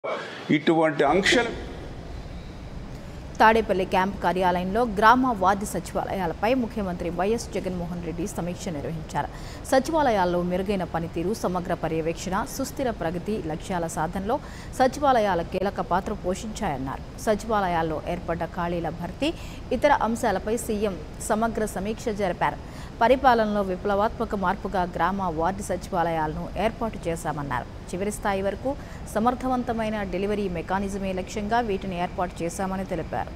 ఇటువంటి ఆంక్షలు తాడేపల్లి క్యాంప్ కార్యాలయంలో గ్రామ వార్డు సచివాలయాలపై ముఖ్యమంత్రి వైఎస్ జగన్మోహన్ రెడ్డి సమీక్ష నిర్వహించారు సచివాలయాల్లో మెరుగైన పనితీరు సమగ్ర పర్యవేక్షణ సుస్థిర ప్రగతి లక్ష్యాల సాధనలో సచివాలయాల కీలక పాత్ర పోషించాయన్నారు సచివాలయాల్లో ఏర్పడ్డ ఖాళీల భర్తీ ఇతర అంశాలపై సీఎం సమగ్ర సమీక్ష జరిపారు పరిపాలనలో విప్లవాత్మక మార్పుగా గ్రామ వార్డు సచివాలయాలను ఏర్పాటు చేశామన్నారు చివరి స్థాయి వరకు సమర్థవంతమైన డెలివరీ మెకానిజమే లక్ష్యంగా వీటిని ఏర్పాటు చేశామని తెలిపారు